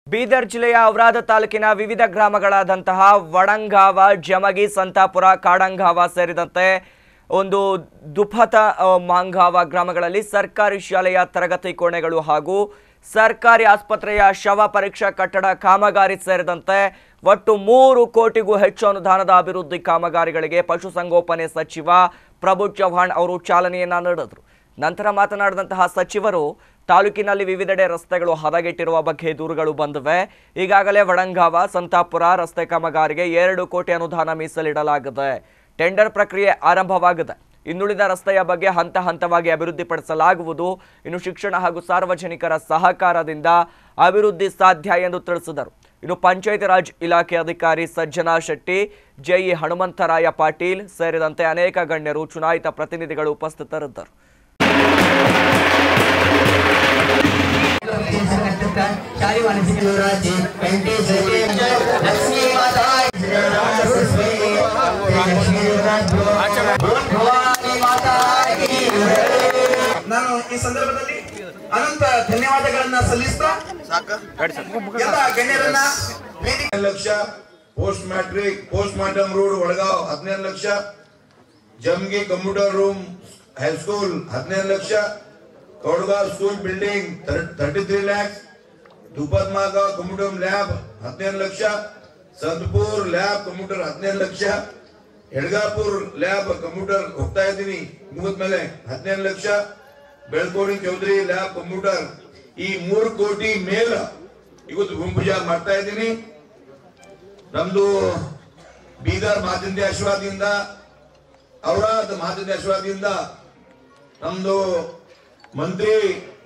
ಬೀದರ್ ಜಿಲ್ಲೆಯ ಔರಾದ ತಾಲೂಕಿನ ವಿವಿಧ ಗ್ರಾಮಗಳಾದಂತಹ ವಡಂಗಾವ ಜಮಗಿ ಸಂತಾಪುರ ಕಾಡಂಗಾವ ಸೇರಿದಂತೆ ಒಂದು ದುಫತ ಆ, ಮಾಂಗಾವ ಗ್ರಾಮಗಳಲ್ಲಿ ಸರ್ಕಾರಿ ಶಾಲೆಯ ತರಗತಿ ಕೋಣೆಗಳು ಹಾಗೂ ಸರ್ಕಾರಿ ಆಸ್ಪತ್ರೆಯ ಶವ ಪರೀಕ್ಷಾ ಕಟ್ಟಡ ಕಾಮಗಾರಿ ಸೇರಿದಂತೆ ಒಟ್ಟು ಮೂರು ಕೋಟಿಗೂ ಹೆಚ್ಚು ಅನುದಾನದ ಅಭಿವೃದ್ಧಿ ಕಾಮಗಾರಿಗಳಿಗೆ ಪಶುಸಂಗೋಪನೆ ಸಚಿವ ಪ್ರಭು ಚವ್ಹಾಣ್ ಅವರು ಚಾಲನೆಯನ್ನ ನೀಡಿದರು ನಂತರ ಮಾತನಾಡಿದಂತಹ ಸಚಿವರು ತಾಲೂಕಿನಲ್ಲಿ ವಿವಿಧೆಡೆ ರಸ್ತೆಗಳು ಹದಗೆಟ್ಟಿರುವ ಬಗ್ಗೆ ದೂರುಗಳು ಬಂದಿವೆ ಈಗಾಗಲೇ ವಡಂಗಾವ ಸಂತಾಪುರ ರಸ್ತೆ ಕಾಮಗಾರಿಗೆ ಎರಡು ಕೋಟಿ ಅನುದಾನ ಮೀಸಲಿಡಲಾಗಿದೆ ಟೆಂಡರ್ ಪ್ರಕ್ರಿಯೆ ಆರಂಭವಾಗಿದೆ ಇನ್ನುಳಿದ ರಸ್ತೆಯ ಬಗ್ಗೆ ಹಂತ ಹಂತವಾಗಿ ಅಭಿವೃದ್ಧಿಪಡಿಸಲಾಗುವುದು ಇನ್ನು ಶಿಕ್ಷಣ ಹಾಗೂ ಸಾರ್ವಜನಿಕರ ಸಹಕಾರದಿಂದ ಅಭಿವೃದ್ಧಿ ಸಾಧ್ಯ ಎಂದು ತಿಳಿಸಿದರು ಇನ್ನು ಪಂಚಾಯತ್ ರಾಜ್ ಇಲಾಖೆ ಅಧಿಕಾರಿ ಸಜ್ಜನಾ ಶೆಟ್ಟಿ ಜೆಇ ಹನುಮಂತರಾಯ ಪಾಟೀಲ್ ಸೇರಿದಂತೆ ಅನೇಕ ಗಣ್ಯರು ಚುನಾಯಿತ ಪ್ರತಿನಿಧಿಗಳು ಉಪಸ್ಥಿತರಿದ್ದರು चारी वाणिज्य युवराज वेंकटेश लक्ष्मी माता लक्ष्मी युवराज भवानी माता की ನಾನು ಈ ಸಂದರ್ಭದಲ್ಲಿ ಅನಂತ ಧನ್ಯವಾದಗಳನ್ನ ಸಲ್ಲಿಸ್ತಾ ಎಲ್ಲ ಗಣ್ಯರನ್ನ ವೇದಿಕೆ ಹದಿನೈದು lakh post matric postmortem road Vadgaon ಹದಿನೈದು lakh Jamgi computer room high school ಹದಿನೈದು lakh Koudgaon school building thirty three lakhs ದುಪದ್ಮಾಗಾವ್ ಕಂಪ್ಯೂಟರ್ ಲ್ಯಾಬ್ ಹದಿನೈದು ಲಕ್ಷ ಸಂತಪುರ್ ಲ್ಯಾಬ್ ಕಂಪ್ಯೂಟರ್ ಹದಿನೈದು ಲಕ್ಷ ಹೆಡ್ಗಾಪುರ್ ಲ್ಯಾಬ್ ಕಂಪ್ಯೂಟರ್ ಹೋಗ್ತಾ ಇದ್ದೀನಿ ಮುಗಿದ್ಮೇಲೆ ಹದಿನೈದು ಲಕ್ಷ ಬೆಳ್ಕೋಡಿ ಚೌಧರಿ ಲ್ಯಾಬ್ ಕಂಪ್ಯೂಟರ್ ಈ ಮೂರು ಕೋಟಿ ಮೇಲ ಇವತ್ತು ಭೂಮಿ ಪೂಜೆ ಮಾಡ್ತಾ ಇದ್ದೀನಿ ನಮ್ದು ಬೀದರ್ ಮಾತಿಂದಿ ಆಶೀರ್ವಾದದಿಂದ ಔರಾದ್ ಮಾತಿಂದಿ ಆಶೀರ್ವಾದದಿಂದ ನಮ್ದು ಮಂತ್ರಿ